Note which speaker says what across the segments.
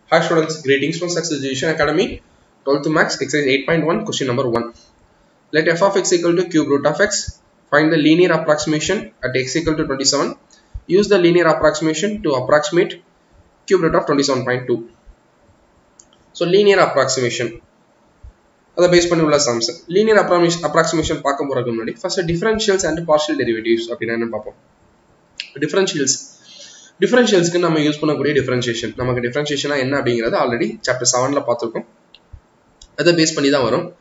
Speaker 1: Hi students, greetings from Success Education Academy, 12th Max, exercise 8.1, question number 1. Let f of x equal to cube root of x, find the linear approximation at x equal to 27. Use the linear approximation to approximate cube root of 27.2. So linear approximation. அதை base பண்ணி உள்ள sums linear approximation பார்க்க போறதுக்கு முன்னாடி first differentials and partial derivatives அப்படின்னா என்ன பார்ப்போம் differentials டிஃபரன்ஷியல்ஸ்க்கு நம்ம யூஸ் பண்ணக்கூடிய டிஃபரன்ஷியேஷன் நமக்கு டிஃபரன்ஷியேஷனா என்ன அப்படிங்கிறது ஆல்ரெடி சாப்டர் செவன்ல பார்த்துருக்கோம் அதை பேஸ் பண்ணி தான் வரும்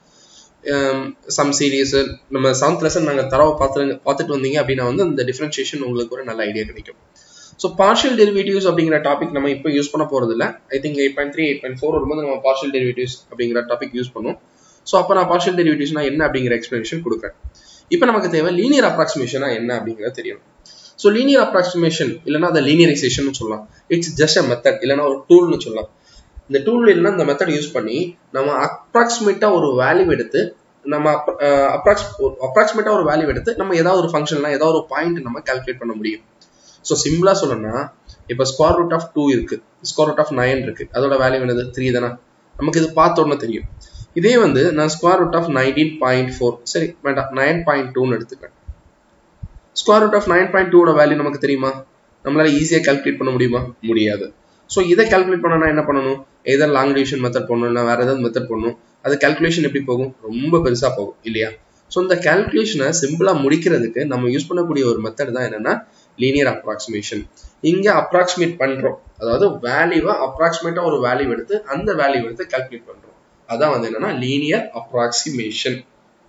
Speaker 1: சம் சீரீஸ் நம்ம செவன்த் லெசன் நாங்கள் தரவை பார்த்து பார்த்துட்டு வந்தீங்க அப்படின்னா வந்து அந்த டிஃபரன்ஷியேஷன் உங்களுக்கு ஒரு நல்ல ஐடியா கிடைக்கும் ஸோ பார்ஷியல் டெரிவேட்டிவ்ஸ் அப்படிங்கிற டாபிக் நம்ம இப்போ யூஸ் பண்ண போறது இல்லை I think eight point three eight point four வரும்போது நம்ம பார்ஷியல் டெரிவேட்டிவ்ஸ் அப்படிங்கிற டாபிக் யூஸ் பண்ணுவோம் ஸோ அப்போ நான் பார்ஷியல் டெரிவேட்டிவ்ஸ்னா என்ன அப்படிங்கிற எக்ஸ்பிளேஷன் கொடுக்குறேன் இப்போ நமக்கு தேவை லீனியர் அப்ராக்சிமேஷனா என்ன அப்படிங்கிறது தெரியும் ஸோ லீனியர் அப்ராக்சிமேஷன் இல்லைன்னா அதை லீனியரைசேஷன் சொல்லலாம் இட்ஸ் ஜஸ்ட் அ மெத்தட் இல்லைன்னா ஒரு டூல்னு சொல்லலாம் இந்த டூல் இல்லைன்னா இந்த மெத்தட் யூஸ் பண்ணி நம்ம அப்ராக்சிமேட்டா ஒரு வேல்யூ எடுத்து நம்ம அப்ராக்ஸ் அப்ராக்சிமேட்டா ஒரு வேல்யூ எடுத்து நம்ம ஏதாவது ஒரு ஃபங்க்ஷன்லாம் ஏதாவது ஒரு பாயிண்ட் நம்ம கால்குலேட் பண்ண முடியும் ஸோ சிம்பிளா சொல்லணும்னா இப்போ ஸ்கொயர் ரூட் ஆஃப் டூ இருக்கு ஸ்கொயர் ரூட் ஆஃப் நைன் இருக்கு அதோட வேல்யூ என்னது த்ரீ தானே நமக்கு இது பார்த்த உடனே தெரியும் இதே வந்து நான் square root of nineteen point four சரி வேண்டாம் நைன் பாயிண்ட் டூன்னு எடுத்துக்கிறேன் square root of nine point டூட வேல்யூ நமக்கு தெரியுமா நம்மளால ஈஸியாக கால்குலேட் பண்ண முடியுமா முடியாது ஸோ இதை கால்குலேட் பண்ணனா என்ன பண்ணணும் ஏதாவது லாங் டிவிஷன் மெத்தட் பண்ணணும் இல்லை வேற ஏதாவது மெத்தட் பண்ணணும் அது கால்குலேஷன் எப்படி போகும் ரொம்ப பெருசாக போகும் இல்லையா ஸோ இந்த கால்குலேஷனை சிம்பிளாக முடிக்கிறதுக்கு நம்ம யூஸ் பண்ணக்கூடிய ஒரு மெத்தட் தான் என்னன்னா லீனியர் அப்ராக்சிமேஷன் இங்கே அப்ராக்சிமேட் பண்ணுறோம் அதாவது வேல்யூவை அப்ராக்சிமேட்டாக ஒரு வேல்யூ எடுத்து அந்த வேல்யூ எடுத்து கால்குலேட் பண்ணுறோம் அதான் வந்து என்னன்னா லீனியர் அப்ராக்சிமேஷன்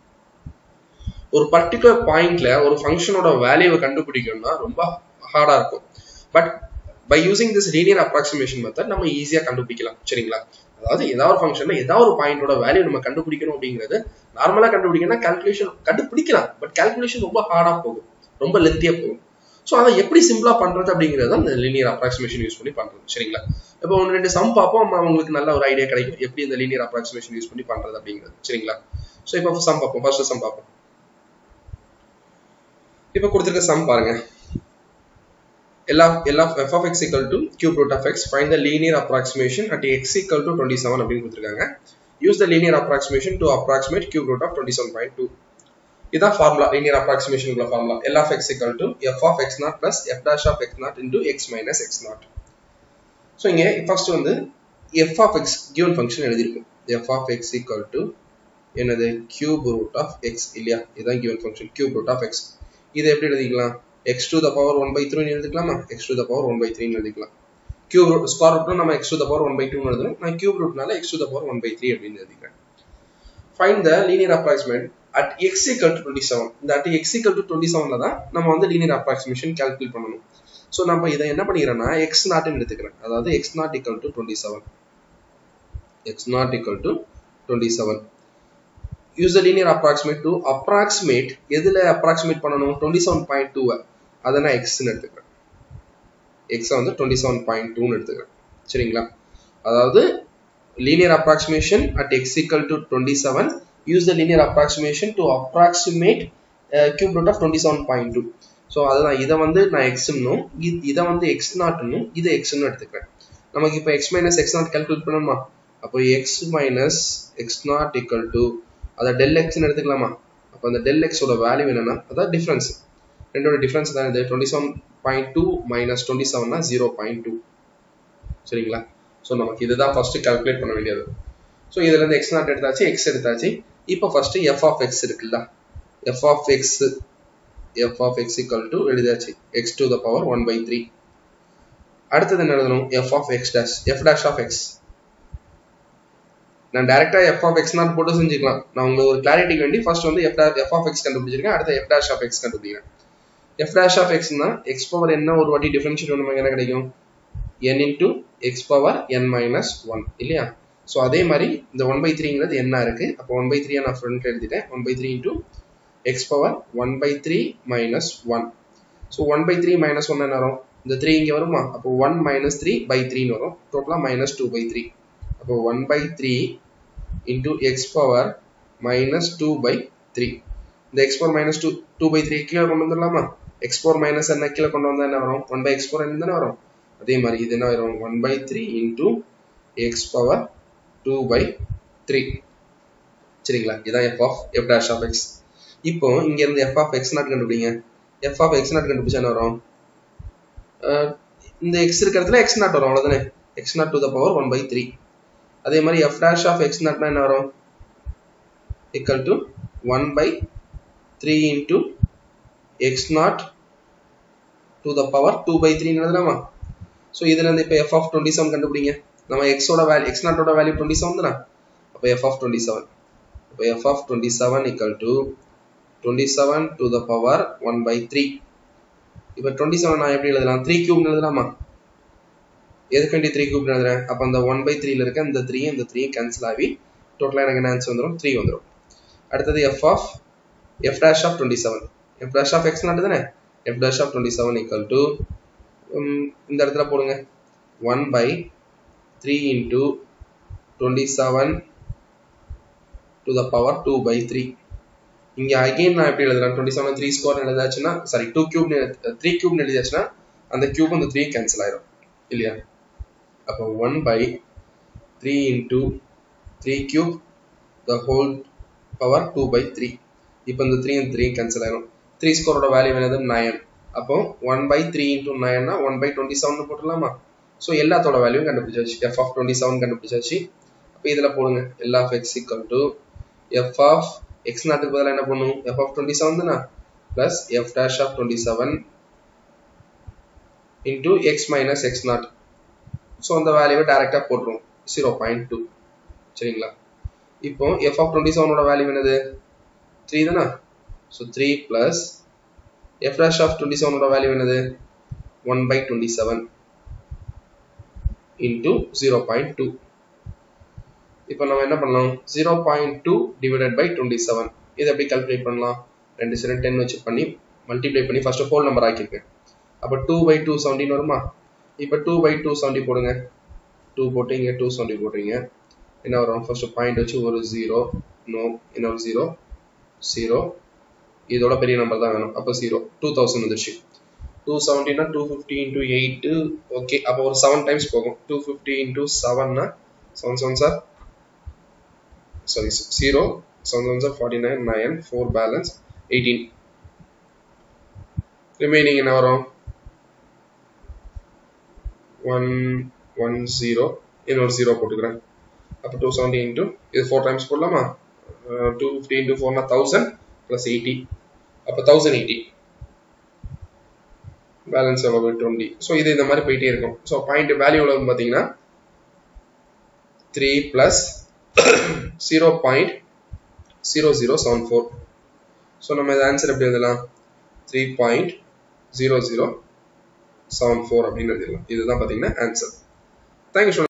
Speaker 1: ஒரு பர்டிகுலர் பாயிண்ட்ல ஒரு ஃபங்க்ஷனோட வேல்யூவை கண்டுபிடிக்கணும்னா ரொம்ப ஹார்டா இருக்கும் but by using this linear approximation method நம்ம ஈஸியா கண்டுபிடிக்கலாம் சரிங்களா அதாவது ஏதாவது ஒரு ஃபங்க்ஷன்ல ஏதாவது ஒரு பாயிண்டோட வேல்யூ நம்ம கண்டுபிடிக்கணும் அப்படிங்கிறது நார்மலா கண்டுபிடிக்கணும் கால்குலேஷன் கண்டுபிடிக்கலாம் பட் கால்குலேஷன் ரொம்ப ஹார்டா போகும் ரொம்ப லெத்தியா போகும் ஸோ அதை எப்படி சிம்பிளா பண்றது அப்படிங்கிறது அந்த லீனியர் அப்ராக்சிமேஷன் யூஸ் பண்ணி பண்றது சரிங்களா இப்போ ஒன்று ரெண்டு சம் பார்ப்போம் உங்களுக்கு நல்ல ஒரு ஐடியா கிடைக்கும் எப்படி இந்த லீனியர் அப்ராக்சிமேஷன் யூஸ் பண்ணி பண்றது அப்படிங்கிறது சரிங்களா ஸோ இப்போ சம் பார்ப்போம் ஃபர்ஸ்ட் சம் பார்ப்போம் இப்போ கொடுத்துருக்க சம் பாருங்க எல்லா எல்லா f of x equal to cube root of x find the linear approximation at x equal to 27 அப்படின்னு கொடுத்துருக்காங்க use the linear approximation to approximate cube root of 27.2 இதான் ஃபார்முலா linear approximation உள்ள formula L of x equal to f of x naught plus f dash of x naught into x minus x naught so இங்க first வந்து f of x given function எழுதியிருக்கும் f of x equal to என்னது cube root of x இல்லையா இதுதான் given function cube root of x இதை எப்படி எழுதிக்கலாம் x to the power 1 by 3 எழுதிக்கலாமா x to the power 1 by 3 எழுதிக்கலாம் cube root square root நம்ம x to the power 1 by 2 எழுதணும் நான் cube rootனால x to the power 1 by 3 அப்படின்னு எழுதிக்கிறேன் find the linear approximate at x equal to 27 இந்த at x equal to 27 ல தான் நம்ம வந்து linear approximation calculate பண்ணணும் ஸோ நம்ம இதை என்ன பண்ணிக்கிறேன்னா x நாட்னு எடுத்துக்கிறேன் அதாவது x not equal to 27 x not equal to 27 use the linear approximate to approximate எதுல அப்ராக்சிமேட் பண்ணணும் டுவெண்ட்டி செவன் பாயிண்ட் டூவை அதை நான் எக்ஸ்ன்னு எடுத்துக்கிறேன் எக்ஸை வந்து டுவெண்ட்டி செவன் பாயிண்ட் டூன்னு எடுத்துக்கிறேன் சரிங்களா அதாவது linear approximation at x equal to twenty seven use the linear approximation to approximate cube root of twenty seven point two so அதுதான் இதை வந்து நான் எக்ஸ்னும் இதை வந்து எக்ஸ் நாட்னும் இதை எக்ஸ்னு எடுத்துக்கிறேன் நமக்கு இப்போ x minus x naught calculate பண்ணணுமா அப்போ x minus x naught equal to அதை டெல் எக்ஸ்னு எடுத்துக்கலாமா அப்போ அந்த டெல் எக்ஸோட வேல்யூ என்னன்னா அதான் டிஃப்ரென்ஸ் ரெண்டோட டிஃப்ரென்ஸ் தான் இது twenty seven point two minus twenty செவன்னா ஜீரோ பாயிண்ட் டூ சரிங்களா ஸோ நமக்கு இதுதான் ஃபர்ஸ்ட் கால்குலேட் பண்ண வேண்டியது ஸோ இதுல இருந்து எக்ஸ் நாட் எடுத்தாச்சு எக்ஸ் எடுத்தாச்சு இப்போ ஃபர்ஸ்ட் எஃப் ஆஃப் எக்ஸ் இருக்குல்ல f of x f of x equal to எழுதியாச்சு x to the power one by three அடுத்தது என்ன எழுதணும் f of x dash f dash of x நான் டேரக்டா எஃப் ஆஃப் எக்ஸ் நாட் போட்டு செஞ்சுக்கலாம் நான் உங்களுக்கு ஒரு கிளாரிட்டிக்கு வேண்டி ஃபர்ஸ்ட் வந்து எஃப் எஃப் ஆஃப் எக்ஸ் கண்டுபிடிச்சிருக்கேன் அடுத்த எஃப் டேஷ் ஆஃப் எக்ஸ் கண்டுபிடிக்கிறேன் எஃப் டேஷ் ஆஃப் எக்ஸ்னா எக்ஸ் பவர் என்ன ஒரு வாட்டி டிஃபரன்ஷியேட் நமக்கு என்ன கிடைக்கும் n into x power n minus one இல்லையா ஸோ அதே மாதிரி இந்த ஒன் பை த்ரீங்கிறது என்ன இருக்கு அப்போ ஒன் பை த்ரீ நான் ஃப்ரண்ட் எழுதிட்டேன் one by three into x power one by three minus one so one by three minus one என்ன வரும் இந்த த்ரீ இங்கே வருமா அப்போ ஒன் மைனஸ் த்ரீ பை த்ரீன்னு வரும் டோட்டலாக மைனஸ் டூ பை த்ரீ அப்போ one by three into x power minus 2 by 3 இந்த x power minus 2 2 by 3 கீழே கொண்டு வந்துடலாமா x power minus என்ன கீழே கொண்டு வந்தா என்ன வரும் 1 by x power என்ன தானே வரும் அதே மாதிரி இது என்ன வரும் 1 by 3 into x power two by three சரிங்களா இதான் f of f dash of x இப்போ இங்க இருந்து எஃப் ஆஃப் எக்ஸ் நாட் கண்டுபிடிங்க எஃப் ஆஃப் எக்ஸ் நாட் கண்டுபிடிச்சா என்ன வரும் இந்த எக்ஸ் இருக்கிற இடத்துல எக்ஸ் நாட் வரும் அவ்வளோதானே x naught to the power one by three அதே மாதிரி எஃப் டேஷ் ஆஃப் எக்ஸ் நாட்னா என்ன வரும் equal to 1 by 3 into x naught to the power 2 by 3 எழுதலாமா ஸோ இதுல இருந்து இப்போ எஃப் ஆஃப் டுவெண்ட்டி செவன் கண்டுபிடிங்க நம்ம எக்ஸோட வேல்யூ எக்ஸ் நாட்டோட வேல்யூ டுவெண்ட்டி செவன் தானே அப்போ எஃப் ஆஃப் டுவெண்ட்டி செவன் அப்போ f of twenty seven equal to twenty seven to the power one by three இப்போ டுவெண்ட்டி செவன் நான் எப்படி எழுதலாம் த்ரீ கியூப் எழுதலாமா எதுக்காண்டி த்ரீ கியூப் எழுதுறேன் அப்போ அந்த ஒன் பை த்ரீல இருக்க இந்த த்ரீ இந்த த்ரீ கேன்சல் ஆகி டோட்டலாக எனக்கு என்ன ஆன்சர் வந்துடும் த்ரீ வந்துடும் அடுத்தது f of f dash of twenty seven f dash of x naught தானே f dash of twenty seven equal to இந்த இடத்துல போடுங்க one by three into twenty seven to the power two by three இங்கே again நான் எப்படி எழுதுறேன் twenty seven three square எழுதாச்சுன்னா sorry two cube three cube எழுதியாச்சுன்னா அந்த கியூப் அந்த த்ரீ கேன்சல் ஆயிரும் இல்லையா அப்போ one by three into three cube the whole power two by three இப்போ இந்த த்ரீ த்ரீ கேன்சல் ஆயிரும் த்ரீ ஸ்கோரோட வேல்யூ என்னது நயன் அப்போ ஒன் பை த்ரீ இன்டூ நயன்னா ஒன் பை டுவெண்ட்டி செவன் போட்டுடலாமா ஸோ எல்லாத்தோட வேல்யூ கண்டுபிடிச்சாச்சு எஃப் ஆஃப் டுவெண்ட்டி செவன் கண்டுபிடிச்சாச்சு அப்போ இதில் போடுங்க L of x equal to f of x நாட்டுக்கு பதிலாக என்ன பண்ணும் எஃப் ஆஃப் டுவெண்ட்டி செவன் தானே plus f dash of twenty seven into x minus x naught so அந்த வேல்யூவை டேரெக்டாக போட்டுருவோம் ஜீரோ பாயிண்ட் டூ சரிங்களா இப்போ எஃப் ஆஃப் டுவெண்ட்டி செவனோட வேல்யூ என்னது த்ரீ தானே so three plus f dash of twenty செவனோட வேல்யூ என்னது one by twenty seven into zero point two இப்போ நம்ம என்ன பண்ணலாம் zero point two divided by twenty seven இதை எப்படி கால்குலேட் பண்ணலாம் ரெண்டு சைடு டென் வச்சு பண்ணி மல்டிப்ளை பண்ணி ஃபர்ஸ்ட் ஹோல் நம்பர் ஆக்கியிருக்கேன் அப்போ டூ பை டூ செவன்டீன் வருமா இப்போ டூ பை டூ செவன்டி போடுங்க டூ போட்டு இங்கே டூ செவன்டி போடுறீங்க என்ன வரும் ஃபர்ஸ்ட் பாயிண்ட் வச்சு ஒரு ஜீரோ நோ என்ன ஒரு ஜீரோ ஜீரோ இதோட பெரிய நம்பர் தான் வேணும் அப்போ ஜீரோ டூ தௌசண்ட் வந்துருச்சு டூ செவன்டினா two fifty into eight okay அப்போ ஒரு செவன் டைம்ஸ் போகும் டூ ஃபிஃப்டி இன்டூ செவன்னா seven seven sir sorry zero seven seven sir forty nine nine four balance eighteen remaining என்ன வரும் ஒன் ஒன் ஜீரோ இன்னொரு zero போட்டுக்கிறேன் அப்போ டூ செவன்டி இன்ட்டு இது ஃபோர் டைம்ஸ் போடலாமா டூ ஃபிஃப்டி இன்ட்டு ஃபோர்னா தௌசண்ட் ப்ளஸ் எயிட்டி அப்போ தௌசண்ட் எயிட்டி பேலன்ஸ் எவ்வளோ டுவெண்ட்டி ஸோ இது இந்த மாதிரி போயிட்டே இருக்கும் ஸோ பாயிண்ட் வேல்யூ எவ்வளோ பார்த்தீங்கன்னா three plus zero point zero zero seven four so நம்ம இது ஆன்சர் எப்படி எழுதலாம் three point zero zero seven four அப்படின்னு எழுதிடலாம் இதுதான் பார்த்தீங்கன்னா ஆன்சர் தேங்க்யூ